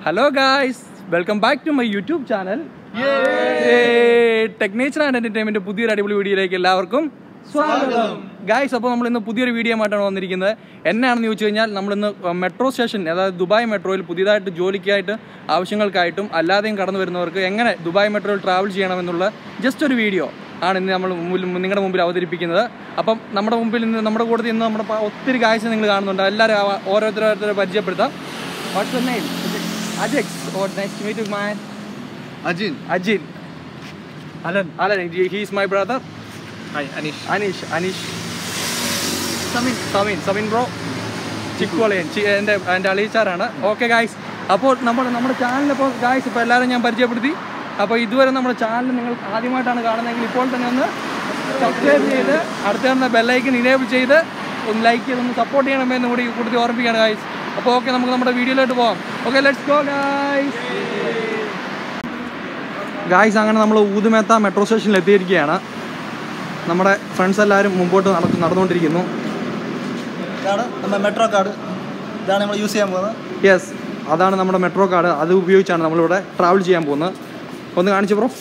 Hello guys welcome back to my YouTube channel tech nature and entertainment പുതിയൊരു അടിപൊളി വീഡിയോയിലേക്ക് എല്ലാവർക്കും സ്വാഗതം ഗായ്സ് അപ്പോൾ നമ്മൾ ഇന്ന് പുതിയൊരു വീഡിയോ ആയിട്ടാണ് വന്നിരിക്കുന്നത് എന്നാണെന്ന് ചോദിച്ചു കഴിഞ്ഞാൽ നമ്മളിന്ന് മെട്രോ സ്റ്റേഷൻ അതായത് ദുബായ് മെട്രോയിൽ പുതിയതായിട്ട് ജോലിക്കായിട്ട് ആവശ്യങ്ങൾക്കായിട്ടും അല്ലാതെയും കടന്നു വരുന്നവർക്ക് എങ്ങനെ ദുബായ് മെട്രോയിൽ ട്രാവൽ ചെയ്യണമെന്നുള്ള ജസ്റ്റ് ഒരു വീഡിയോ ആണ് ഇന്ന് നമ്മൾ മുമ്പിൽ നിങ്ങളുടെ മുമ്പിൽ അവതരിപ്പിക്കുന്നത് അപ്പം നമ്മുടെ മുമ്പിൽ നിന്ന് നമ്മുടെ കൂട്ടത്തിൽ ഇന്ന് നമ്മുടെ പ- ഒത്തിരി കാഴ്ച നിങ്ങൾ കാണുന്നുണ്ട് എല്ലാവരും ആ- ഓരോരുത്തരോരുത്തരെ പരിചയപ്പെടുത്താം വാട്ട്സ് യുവർ നെയിം അജക്സ് or nice to meet you man Ajin. Ajin Alan Alan he's my brother Hi, Anish. Anish Anish Sameen Sameen Sameen bro ചിക്കോളയൻ ചി- എൻ്റെ എൻ്റെ അളിയിച്ചാറാണ് ഓക്കെ ഗായ്സ് അപ്പോൾ നമ്മൾ നമ്മുടെ ചാനലിപ്പോൾ ഗായ്സ് ഇപ്പോൾ എല്ലാവരും ഞാൻ പരിചയപ്പെടുത്തി അപ്പോൾ ഇതുവരെ നമ്മുടെ ചാനൽ നിങ്ങൾ ആദ്യമായിട്ടാണ് കാണുന്നതെങ്കിൽ ഇപ്പോൾ തന്നെ ഒന്ന് സബ്സ്ക്രൈബ് ചെയ്ത് അടുത്ത തന്നെ ബെല്ലൈക്കൻ ഇനേബിൾ ചെയ്ത് ഒന്ന് ലൈക്ക് ചെയ്ത് ഒന്ന് സപ്പോർട്ട് ചെയ്യണമെന്ന് കൂടി കൂടുതൽ ഓർമ്മിക്കുകയാണ് ഗായ്സ് അപ്പോൾ ഓക്കെ നമുക്ക് നമ്മുടെ വീഡിയോയിലോട്ട് പോകാം okay let's go guys guys അങ്ങനെ നമ്മൾ ഊതുമേത്ത മെട്രോ സ്റ്റേഷനിൽ എത്തിയിരിക്കുകയാണ് നമ്മുടെ ഫ്രണ്ട്സ് എല്ലാവരും മുമ്പോട്ട് നടന്നു നടന്നുകൊണ്ടിരിക്കുന്നു ഇതാണ് നമ്മുടെ മെട്രോ കാർഡ് ഇതാണ് നമ്മൾ യൂസ് ചെയ്യാൻ പോകുന്നത് യെസ് അതാണ് നമ്മുടെ മെട്രോ കാർഡ് അത് ഉപയോഗിച്ചാണ് നമ്മളിവിടെ ട്രാവൽ ചെയ്യാൻ പോകുന്നത് ഒന്ന് കാണിച്ചു ബ്രോ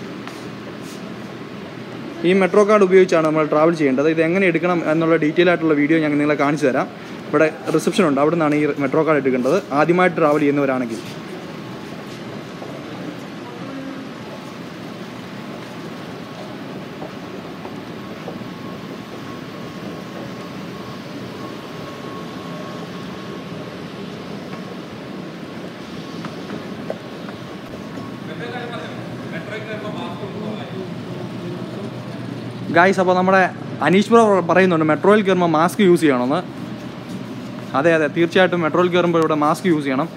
ഈ മെട്രോ കാർഡ് ഉപയോഗിച്ചാണ് നമ്മൾ ട്രാവൽ ചെയ്യേണ്ടത് ഇത് എങ്ങനെ എടുക്കണം എന്നുള്ള ഡീറ്റെയിൽ ആയിട്ടുള്ള വീഡിയോ ഞാൻ നിങ്ങളെ കാണിച്ചു തരാം ഇവിടെ റിസപ്ഷൻ ഉണ്ട് അവിടെ നിന്നാണ് ഈ മെട്രോ കാർഡ് എടുക്കേണ്ടത് ആദ്യമായിട്ട് ട്രാവൽ ചെയ്യുന്നവരാണെങ്കിൽ ഗായ്സ് അപ്പോൾ നമ്മുടെ അനീഷ് ബ്രോ പറയുന്നുണ്ട് മെട്രോയിൽ കയറുമ്പോൾ മാസ്ക് യൂസ് ചെയ്യണമെന്ന് അതെ അതെ തീർച്ചയായിട്ടും മെട്രോയിൽ കയറുമ്പോൾ ഇവിടെ മാസ്ക് യൂസ് ചെയ്യണം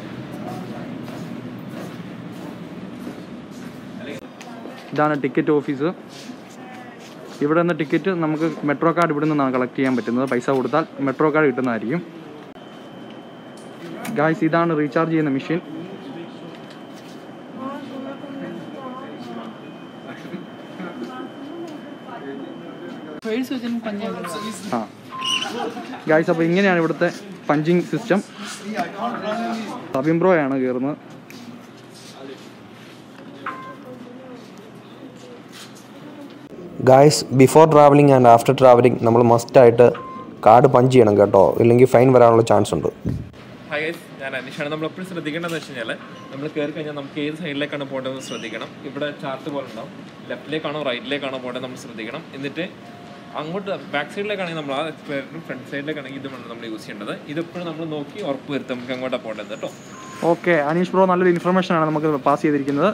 ഇതാണ് ടിക്കറ്റ് ഓഫീസ് ഇവിടെ നിന്ന് ടിക്കറ്റ് നമുക്ക് മെട്രോ കാർഡ് ഇവിടെ നിന്നാണ് കളക്ട് ചെയ്യാൻ പറ്റുന്നത് പൈസ കൊടുത്താൽ മെട്രോ കാർഡ് കിട്ടുന്നതായിരിക്കും ഗായ്സ് ഇതാണ് റീചാർജ് ചെയ്യുന്ന മെഷീൻ ആ ഗായ്സ് അപ്പോൾ ഇങ്ങനെയാണ് ഇവിടുത്തെ പഞ്ചിങ് സിസ്റ്റം സബിൻ ബ്രോയാണ് കയറുന്നത് guys before travelling and after travelling നമ്മൾ മസ്റ്റായിട്ട് കാർഡ് പഞ്ച് ചെയ്യണം കേട്ടോ ഇല്ലെങ്കിൽ ഫൈൻ വരാനുള്ള ചാൻസ് ഉണ്ട് ഹായ് ഗൈസ് ഞാൻ അനീഷാണ് നമ്മൾ എപ്പോഴും ശ്രദ്ധിക്കേണ്ടതെന്ന് വെച്ച് കഴിഞ്ഞാൽ നമ്മൾ കയറി കഴിഞ്ഞാൽ നമുക്ക് ഏത് സൈഡിലേക്കാണ് പോകേണ്ടതെന്ന് ശ്രദ്ധിക്കണം ഇവിടെ ചാർട്ട് പോലെ ഉണ്ടാവും ലെഫ്റ്റിലേക്കാണോ റൈറ്റിലേക്കാണോ പോകേണ്ടത് നമ്മൾ ശ്രദ്ധിക്കണം എന്നിട്ട് അങ്ങോട്ട് ബാക്ക് സൈഡിലേക്കാണെങ്കിൽ നമ്മൾ ആ എക്സ്പയറിനും ഫ്രണ്ട് സൈഡിലേക്കാണെങ്കിൽ ഇതുമാണ് നമ്മൾ യൂസ് ചെയ്യേണ്ടത് ഇതെപ്പോഴും നമ്മൾ നോക്കി ഉറപ്പ് വരുത്തും നമുക്ക് അങ്ങോട്ടാണ് പോകേണ്ടത് കേട്ടോ ഓക്കെ അനീഷ് ബ്രോ നല്ലൊരു ഇൻഫർമേഷൻ ആണ് നമുക്ക് പാസ് ചെയ്തിരിക്കുന്നത്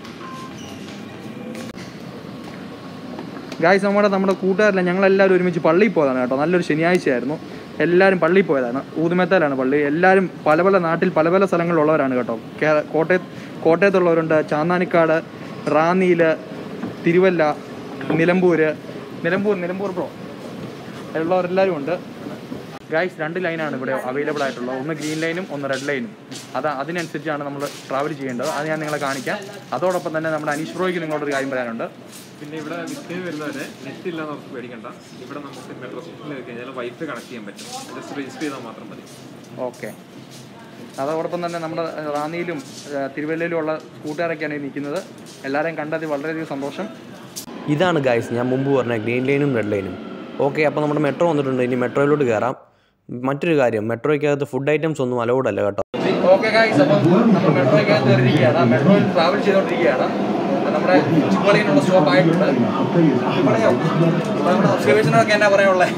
ഗായ്സ് നമ്മുടെ നമ്മുടെ കൂട്ടുകാരെല്ലാം ഞങ്ങളെല്ലാവരും ഒരുമിച്ച് പള്ളിയിൽ പോയതാണ് കേട്ടോ നല്ലൊരു ശനിയാഴ്ചയായിരുന്നു എല്ലാവരും പള്ളിയിൽ പോയതാണ് ഊതുമേത്തയിലാണ് പള്ളി എല്ലാവരും പല പല നാട്ടിൽ പല പല സ്ഥലങ്ങളിലുള്ളവരാണ് കേട്ടോ കേ- കോട്ടയത്ത് കോട്ടയത്തുള്ളവരുണ്ട് ചാന്നാനിക്കാട് റാന്നിയിൽ തിരുവല്ല നിലമ്പൂര് നിലമ്പൂർ നിലമ്പൂർ ബ്രോ ഉള്ളവരെല്ലാവരും ഉണ്ട് ഗൈസ് രണ്ട് ലൈനാണ് ഇവിടെ അവൈലബിൾ ആയിട്ടുള്ളത് ഒന്ന് ഗ്രീൻ ലൈനും ഒന്ന് റെഡ് ലൈനും അത് അതിനനുസരിച്ചാണ് നമ്മൾ ട്രാവൽ ചെയ്യേണ്ടത് അത് ഞാൻ നിങ്ങളെ കാണിക്കാം അതോടൊപ്പം തന്നെ നമ്മുടെ അനീഷ് ബ്രോയ്ക്ക് നിങ്ങളോടൊരു കാര്യം പറയാനുണ്ട് പിന്നെ ഇവിടെ വിസ്റ്റേ വരുന്നവരെ നെറ്റ് ഇല്ലാന്ന് നമുക്ക് പേടിക്കണ്ട ഇവിടെ നമുക്ക് മെട്രോ സ്റ്റേഷനിൽ കഴിഞ്ഞാൽ വൈഫൈ കണക്ട് ചെയ്യാൻ പറ്റും ജസ്റ്റ് രജിസ്റ്റർ ചെയ്താൽ മാത്രം മതി ഓക്കെ അതോടൊപ്പം തന്നെ നമ്മുടെ ഏഹ്, റാന്നിയിലും ഏഹ്, തിരുവല്ലയിലും ഉള്ള കൂട്ടുകാരൊക്കെയാണ് ഈ നിൽക്കുന്നത് എല്ലാവരെയും കണ്ടതിൽ വളരെയധികം സന്തോഷം ഇതാണ് ഗായ്സ് ഞാൻ മുമ്പ് പറഞ്ഞ ഗ്രീൻ ലൈനും റെഡ് ലൈനും ഓക്കെ അപ്പോൾ നമ്മുടെ മെട്രോ വന്നിട്ടുണ്ട് ഇനി മെട്രോയിലോട്ട് കയറാം മറ്റൊരു കാര്യം മെട്രോയ്ക്കകത്ത് ഫുഡ് ഐറ്റംസ് ഒന്നും അലൗഡ് അല്ല കേട്ടോ ഓക്കെ ഗൈസ് അപ്പം നമ്മൾ മെട്രോയ്ക്കകത്ത് കയറിയിരിക്കുകയാണ് മെട്രോയിൽ ട്രാവൽ ചെയ്തുകൊണ്ടിരിക്കുകയാണ് നമ്മുടെ ചിക്കോളിയിലുള്ള സ്റ്റോപ്പ് ആയിട്ടുണ്ട് പറയാമോ? നമ്മുടെ ഒബ്സർവേഷനൊക്കെ എന്നാ പറയാനുള്ളത്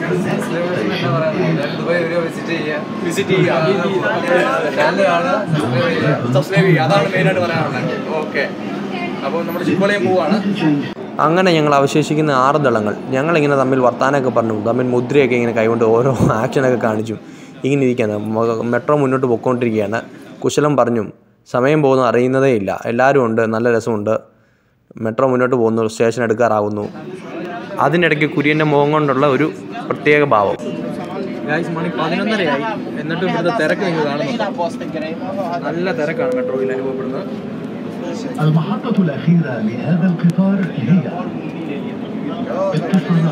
വിസിറ്റ് ചെയ്യുക സബ്സ്ക്രൈബ് ചെയ്യുക അതാണ് മെയിനായിട്ട് പറയാനുള്ളത് ഓക്കെ അപ്പോൾ നമ്മുടെ ചിക്കോളിയും പോവാണ് അങ്ങനെ ഞങ്ങൾ അവശേഷിക്കുന്ന ആറ് ദളങ്ങൾ ഞങ്ങളിങ്ങനെ തമ്മിൽ വർത്താനമൊക്കെ പറഞ്ഞു തമ്മിൽ മുദ്രയൊക്കെ ഇങ്ങനെ കൈകൊണ്ട് ഓരോ ആക്ഷനൊക്കെ കാണിച്ചു ഇങ്ങനെ ഇരിക്കുകയാണ് മ- മെട്രോ മുന്നോട്ട് പൊയ്ക്കൊണ്ടിരിക്കുകയാണ് കുശലം പറഞ്ഞു സമയം പോകുന്നു അറിയുന്നതേ ഇല്ല എല്ലാവരും ഉണ്ട് നല്ല രസമുണ്ട് മെട്രോ മുന്നോട്ട് പോകുന്നു സ്റ്റേഷൻ എടുക്കാറാവുന്നു അതിനിടയ്ക്ക് കുര്യൻ്റെ മുഖം കൊണ്ടുള്ള ഒരു പ്രത്യേക ഭാവം ഗൈസ് മണി പതിനൊന്നരയായി എന്നിട്ടും ഇവിടുത്തെ തിരക്ക് നിങ്ങൾ കാണുന്നു നല്ല തിരക്കാണ് മെട്രോയിൽ അനുഭവപ്പെടുന്നത് المحطة الأخيرة لهذا القطار هي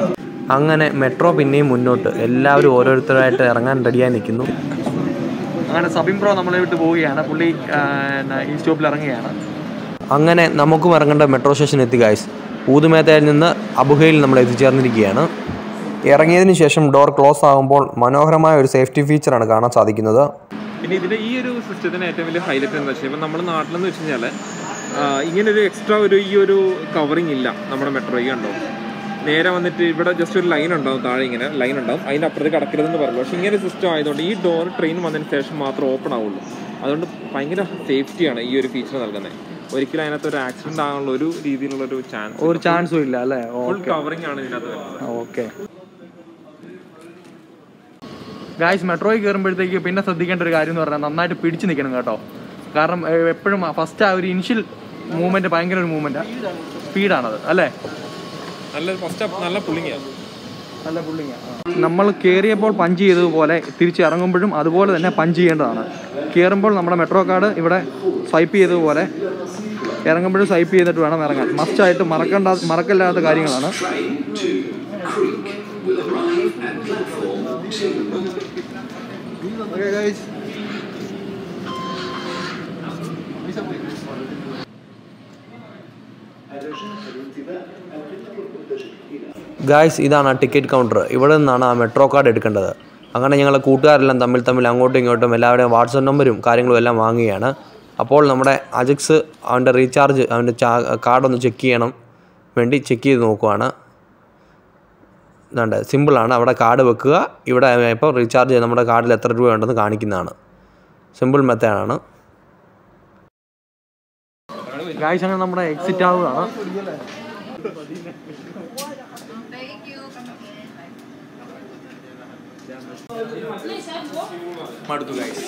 അങ്ങനെ മെട്രോ പിന്നെയും മുന്നോട്ട് എല്ലാവരും ഓരോരുത്തരായിട്ട് ഇറങ്ങാൻ റെഡിയായി നിൽക്കുന്നു അങ്ങനെ സബിൻ ബ്രോ നമ്മളെ വിട്ട് പോവുകയാണ് പുള്ളി ആ, എന്നാ, ഈ സ്റ്റോപ്പിൽ ഇറങ്ങുകയാണ് അങ്ങനെ നമുക്കും ഇറങ്ങേണ്ട മെട്രോ സ്റ്റേഷൻ എത്തി ഗായ്സ് ഊതുമേത്തയിൽ നിന്ന് അബുഹയിൽ നമ്മൾ എത്തിച്ചേർന്നിരിക്കുകയാണ് ഇറങ്ങിയതിന് ശേഷം ഡോർ ക്ലോസ് ആകുമ്പോൾ മനോഹരമായ ഒരു സേഫ്റ്റി ഫീച്ചറാണ് കാണാൻ സാധിക്കുന്നത് പിന്നെ ഇതിന്റെ ഈ ഒരു സിസ്റ്റത്തിന് ഏറ്റവും വലിയ ഹൈലൈറ്റ് എന്താ വെച്ചാൽ ഇപ്പം നമ്മുടെ നാട്ടിലെന്ന് വെച്ച് കഴിഞ്ഞാൽ ഇങ്ങനെ ഒരു എക്സ്ട്രാ ഒരു ഈ ഒരു കവറിങ് ഇല്ല നമ്മുടെ മെട്രോയ്ക്ക് കണ്ടോ നേരെ വന്നിട്ട് ഇവിടെ ജസ്റ്റ് ഒരു ലൈൻ ഉണ്ടാവും താഴെ ഇങ്ങനെ ലൈൻ ഉണ്ടാവും അതിൻ്റെ അപ്പുറത്ത് കടക്കരുതെന്ന് പറഞ്ഞു പക്ഷേ ഇങ്ങനെ സിസ്റ്റം ആയതുകൊണ്ട് ഈ ഡോർ ട്രെയിൻ വന്നതിന് ശേഷം മാത്രം ഓപ്പൺ ആവുള്ളൂ അതുകൊണ്ട് ഭയങ്കര സേഫ്റ്റിയാണ് ഈ ഒരു ഫീച്ചർ നൽകുന്നത് ഒരിക്കലും അതിനകത്ത് ഒരു ആക്സിഡന്റ് ആകാനുള്ള ഒരു രീതിയിലുള്ള ഒരു ചാൻസ് ഒരു ചാൻസും ഇല്ല അല്ലേ ഫുൾ കവറിംഗ് ആണ് ഇതിനകത്ത് വരുന്നത് ഓക്കെ ഗായ്സ് മെട്രോയിൽ കയറുമ്പോഴത്തേക്ക് പിന്നെ ശ്രദ്ധിക്കേണ്ട ഒരു കാര്യം എന്ന് പറഞ്ഞാൽ നന്നായിട്ട് പിടിച്ചു നിൽക്കണം കേട്ടോ കാരണം ഏഹ്, എപ്പോഴും ഫസ്റ്റ് ആ ഒരു ഇനിഷ്യൽ മൂവ്മെന്റ് ഭയങ്കര ഒരു മൂവ്മെന്റാണ് സ്പീഡാണത് അല്ലേ നല്ല ഫസ്റ്റ് നല്ല പുള്ളിങ്ങാണ് നല്ല പുള്ളിങ്ങ നമ്മൾ കയറിയപ്പോൾ പഞ്ച് ചെയ്തതുപോലെ തിരിച്ച് ഇറങ്ങുമ്പോഴും അതുപോലെ തന്നെ പഞ്ച് ചെയ്യേണ്ടതാണ് കയറുമ്പോൾ നമ്മുടെ മെട്രോ കാർഡ് ഇവിടെ സ്വൈപ്പ് ചെയ്തതുപോലെ ഇറങ്ങുമ്പോഴും സ്വൈപ്പ് ചെയ്തിട്ട് വേണം ഇറങ്ങാൻ മസ്റ്റായിട്ട് മറക്കേണ്ട മറക്കല്ലാത്ത കാര്യങ്ങളാണ് Okay, guys. ഗായ്സ് ഇതാണ് ആ ടിക്കറ്റ് കൗണ്ടർ ഇവിടെ നിന്നാണ് ആ മെട്രോ കാർഡ് എടുക്കേണ്ടത് അങ്ങനെ ഞങ്ങൾ കൂട്ടുകാരെല്ലാം തമ്മിൽ തമ്മിൽ അങ്ങോട്ടും ഇങ്ങോട്ടും എല്ലാവരുടെയും വാട്സപ്പ് നമ്പരും കാര്യങ്ങളും എല്ലാം വാങ്ങുകയാണ് അപ്പോൾ നമ്മുടെ അജക്സ് അവൻ്റെ റീചാർജ് അവൻ്റെ ചാ കാർഡൊന്ന് ചെക്ക് ചെയ്യണം വേണ്ടി ചെക്ക് ചെയ്ത് നോക്കുവാണ് ഇതാണ്ട് സിമ്പിളാണ് അവിടെ കാർഡ് വെക്കുക ഇവിടെ ഇപ്പോൾ റീചാർജ് ചെയ്ത് നമ്മുടെ കാർഡിൽ എത്ര രൂപ ഉണ്ടെന്ന് കാണിക്കുന്നതാണ് സിമ്പിൾ മെത്തേഡാണ് ഗായ്സ് അങ്ങനെ നമ്മുടെ എക്സിറ്റ് ആവുകയാണ് മടുത്തു ഗായ്സ്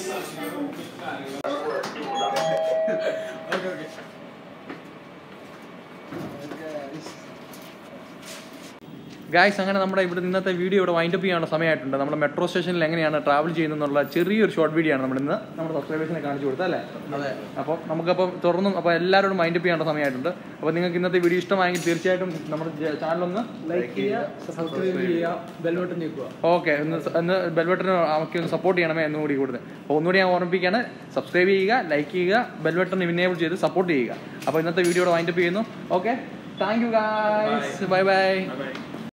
ഗായ്സ് അങ്ങനെ നമ്മുടെ ഇവിടെ ഇന്നത്തെ വീഡിയോ ഇവിടെ വൈൻഡപ്പ് ചെയ്യാനുള്ള സമയമായിട്ടുണ്ട് നമ്മുടെ മെട്രോ സ്റ്റേഷനിൽ എങ്ങനെയാണ് ട്രാവൽ ചെയ്യുന്നതെന്നുള്ള ചെറിയൊരു ഷോർട്ട് വീഡിയോ ആണ് നമ്മൾ ഇന്ന് നമ്മുടെ സബ്സ്ക്രൈബേഴ്സിനെ കാണിച്ചു കൊടുത്തത് അല്ലേ അതെ അപ്പോൾ നമുക്കപ്പോൾ തുറന്നും അപ്പോൾ എല്ലാവരോടും മൈൻഡപ്പ് ചെയ്യേണ്ട സമയമായിട്ടുണ്ട് അപ്പോൾ നിങ്ങൾക്ക് ഇന്നത്തെ വീഡിയോ ഇഷ്ടമായെങ്കിൽ തീർച്ചയായിട്ടും നമ്മുടെ ചാനലൊന്ന് ലൈക്ക് ചെയ്യുക സബ്സ്ക്രൈബ് ചെയ്യുക ബെൽബട്ടൺ ഞെക്കുക ഓക്കെ ഒന്ന് സ- ഒന്ന് ബെൽബട്ടൺ നമുക്ക് ഒന്ന് സപ്പോർട്ട് ചെയ്യണമേ എന്നും കൂടി കൂടുതൽ അപ്പോൾ ഒന്നുകൂടി ഞാൻ ഓർമ്മിപ്പിക്കുകയാണ് സബ്സ്ക്രൈബ് ചെയ്യുക ലൈക്ക് ചെയ്യുക ബെൽബട്ടൺ ഇനേബിൾ ചെയ്ത് സപ്പോർട്ട് ചെയ്യുക അപ്പോൾ ഇന്നത്തെ വീഡിയോ വൈൻഡപ്പ് ചെയ്യുന്നു okay thank you guys bye by